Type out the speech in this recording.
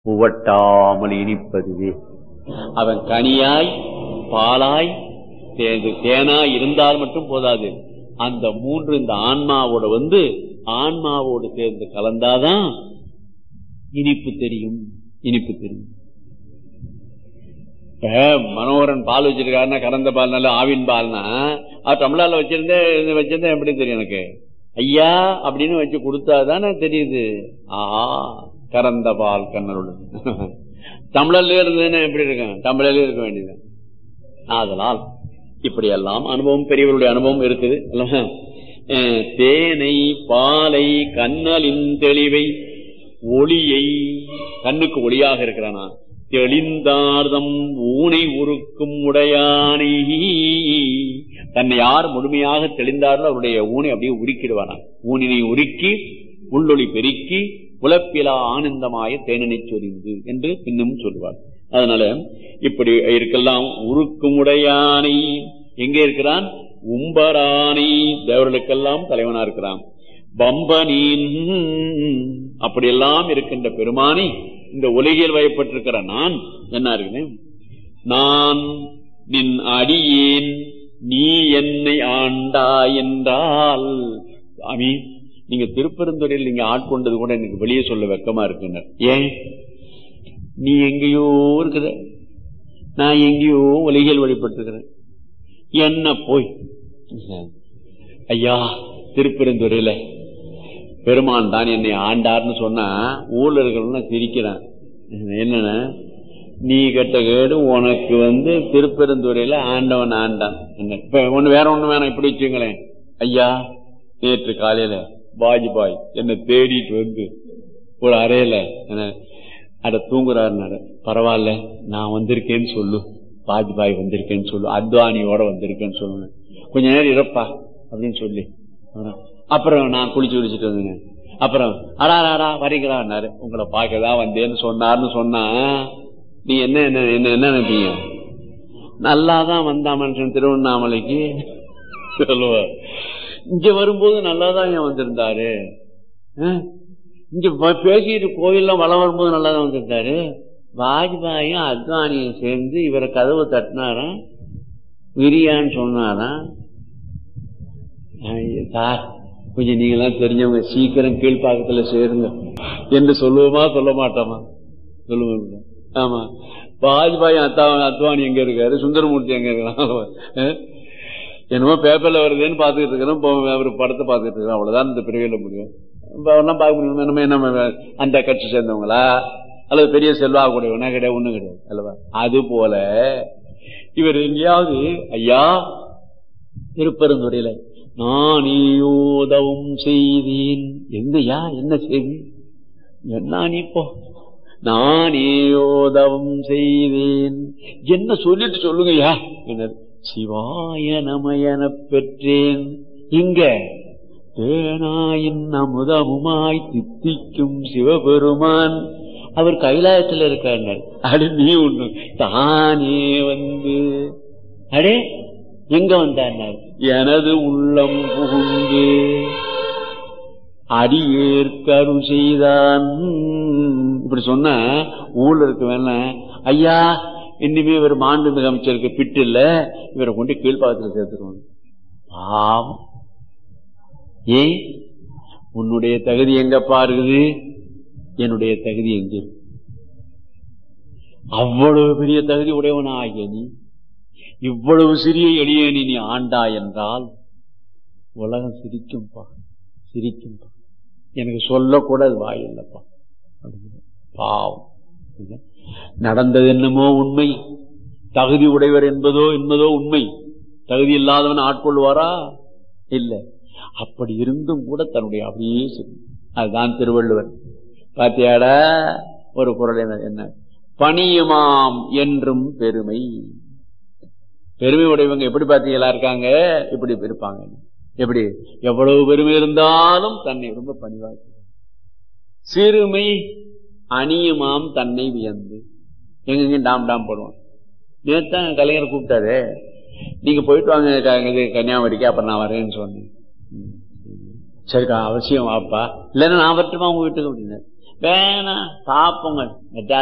உவட்டாமல் இனிப்பதுவே அவன் கனியாய் பாலாய் தே- தேனாய் இருந்தால் மட்டும் போதாது அந்த மூன்று இந்த ஆன்மாவோட வந்து ஆன்மாவோடு சேர்ந்து கலந்தாதான் இனிப்பு தெரியும் இனிப்பு தெரியும் இப்ப மனோகரன் பால் வச்சிருக்காருன்னா கறந்த பால் நல்ல ஆவின் பால்னா அவர் தமிழால வச்சிருந்தே இது வச்சிருந்தா எப்படி தெரியும் எனக்கு ஐயா அப்படின்னு வச்சு கொடுத்தாதானே தெரியுது ஆஹா கறந்த பால் கண்ணருடன் தமிழர்ல இருந்ததுன்னா எப்படி இருக்கும் தமிழர்ல இருக்க வேண்டியது அதனால் இப்படியெல்லாம் அனுபவம் பெரியவருடைய அனுபவம் இருக்குது அல்லவா? அஹ் தேனை பாலை கண்ணலின் தெளிவை ஒளியை கண்ணுக்கு ஒளியாக இருக்கிறானா தெளிந்தார்தம் ஊனை உருக்கும் உடையானை தன்னை யார் முழுமையாக தெளிந்தார்களோ அவருடைய ஊனை அப்படியே உருக்கிடுவானா ஊனினை உருக்கி உள்ளொளி பெருக்கி உலப்பிலா ஆனந்தமாய தேனனை சொரிந்து என்று இன்னும் சொல்லுவார் அதனால இப்படி இருக்கலாம் உருக்கும் உடையானை எங்கே இருக்கிறான் உம்பரானை தேவர்களுக்கெல்லாம் தலைவனா இருக்கிறான் பம்பனீன் அப்படியெல்லாம் இருக்கின்ற பெருமானி இந்த உலகில் வயப்பட்டிருக்கிற நான் என்ன இருக்கிறேன் நான் நின் அடியேன் நீ என்னை ஆண்டா என்றால் சாமி நீங்க திருப்பெருந்துறையில் நீங்க ஆட்கொண்டது கூட எனக்கு வெளியே சொல்ல வெக்கமா இருக்குங்க ஏன் நீ எங்கேயோ இருக்கிற நான் எங்கேயோ உலகில் வழிபட்டிருக்கிறேன் என்ன போய் ஐயா திருப்பெருந்துறையில பெருமான் தான் என்னை ஆண்டார்னு சொன்னா ஊர்ல இருக்கிறவங்க சிரிக்கிறான் என்னன்னா நீ கெட்ட கேடு உனக்கு வந்து திருப்பெருந்துறையில ஆண்டவன் ஆண்டான் என்ன இப்ப ஒண்ணு வேற ஒண்ணு வேணாம் இப்படி வச்சுங்களேன் ஐயா நேற்று காலையில வாஜ்பாய் என்னை தேடிட்டு வந்து ஒரு அறையில என்ன அட தூங்குறாருனாரு பரவாயில்ல நான் வந்திருக்கேன்னு சொல்லு வாஜ்பாய் வந்திருக்கேன்னு சொல்லு அத்வானியோட வந்திருக்கேன்னு சொல்லுவேன் கொஞ்ச நேரம் இருப்பா அப்படின்னு சொல்லி அப்புறம் நான் குளிச்சு குளிச்சுட்டு வந்தேங்க அப்புறம் அடா அடா வரீங்களான்னாரு உங்களை பார்க்கதான் வந்தேன்னு சொன்னார்னு சொன்னா நீ என்ன என்ன என்ன என்ன நினைப்பீங்க நல்லாதான் வந்தா மனுஷன் திருவண்ணாமலைக்கு சொல்லுவா இங்க வரும்போது நல்லாதான் ஏன் வந்திருந்தாரு அஹ்? இங்க ப- பேசிட்டு கோயில்லாம் வளம் வரும்போது நல்லா தான் வந்திருந்தாரு வாஜ்பாயும் அத்வானியும் சேர்ந்து இவரை கதவை தட்டினாராம் விரியான்னு சொன்னாராம் ஐய, சார் கொஞ்சம் நீங்களாம் தெரிஞ்சவங்க சீக்கிரம் கீழ்ப்பாக்கத்துல சேருங்க என்று சொல்லுவோமா சொல்ல மாட்டோமா சொல்லுவோம் ஆமா வாஜ்பாய் அத்தா அத்வானி எங்க இருக்காரு சுந்தரமூர்த்தி எங்க இருக்காரு என்னமோ பேப்பர்ல வருதுன்னு பாத்துக்கிட்டு இருக்கிறோம் இப்போ அவர் படத்தை பாத்துக்கிட்டு இருக்கிறோம் அவ்வளவுதான் இந்த பிரிவில முடியும் இப்ப அவர்லாம் பார்க்க முடியும் நம்ம என்ன அந்த கட்சி சேர்ந்தவங்களா அல்லது பெரிய செல்வா கூடியவனா கிடையாது ஒண்ணும் கிடையாது அல்லவா அது போல இவர் எங்கேயாவது ஐயா திருப்பெருந்துறையில நானேயோதவும் செய்தேன் எங்கயா என்ன செய்தி என்ன நீ இப்போ நானேயோதவும் செய்தேன் என்ன சொல்லிட்டு சொல்லுங்கய்யா என்ன சிவாய நமயன பெற்றேன் இங்க தேனாயின் அமுதமுமாய் தித்திக்கும் சிவபெருமான் அவர் கைலாயத்தில் இருக்கார் அடு நீ ஒண்ணு தானே வந்து அடே எங்க வந்தார் எனது உள்ளம் புகுந்து அடியேற்கரு செய்தான் இப்படி சொன்ன ஊர்ல இருக்க வேணா ஐயா இனிமே இவர் மாண்புமிகு அமைச்சருக்கு பிட்டு இல்ல இவரை கொண்டு கீழ்பாகத்துல சேர்த்துருவாங்க பாவம் ஏன் உன்னுடைய தகுதி எங்கப்பா இருக்குது என்னுடைய தகுதி எங்க இருக்கு? அவ்வளவு பெரிய தகுதி உடையவனா ஆகிய நீ இவ்வளவு சிறிய எளியனி நீ ஆண்டா என்றால் உலகம் சிரிக்கும்பா சிரிக்கும்பா எனக்கு சொல்லக்கூட அது வாய் இல்லப்பா பாவம் இது நடந்தது என்னமோ உண்மை தகுதி உடையவர் என்பதோ என்பதோ உண்மை தகுதி இல்லாதவன் ஆட்கொள்வாரா இல்ல அப்படி இருந்தும் கூட தன்னுடைய அப்படியே சொல்லி அதுதான் திருவள்ளுவர் பாத்தியாடா ஒரு குரல் என்ன என்ன பணியுமாம் என்றும் பெருமை பெருமை உடையவங்க எப்படி பாத்தீங்களா இருக்காங்க இப்படி இருப்பாங்க எப்படி எவ்வளவு பெருமை இருந்தாலும் தன்னை ரொம்ப பணிவாக சிறுமை அணியுமாம் தன்னை வியந்து எங்கெங்க டாம் டாம் போடுவான் நேத்தான் கலைஞர் கூப்பிட்டாரு நீங்க போயிட்டு வாங்க க- இது கன்னியாகுமரிக்கு அப்ப நான் வரேன்னு சொன்னேன் ம். சரிக்கா அவசியம் வாப்பா இல்லைன்னா நான் வரட்டுமா உங்க வீட்டுக்கு அப்படின்னு வேணாம் சாப்பிடுங்க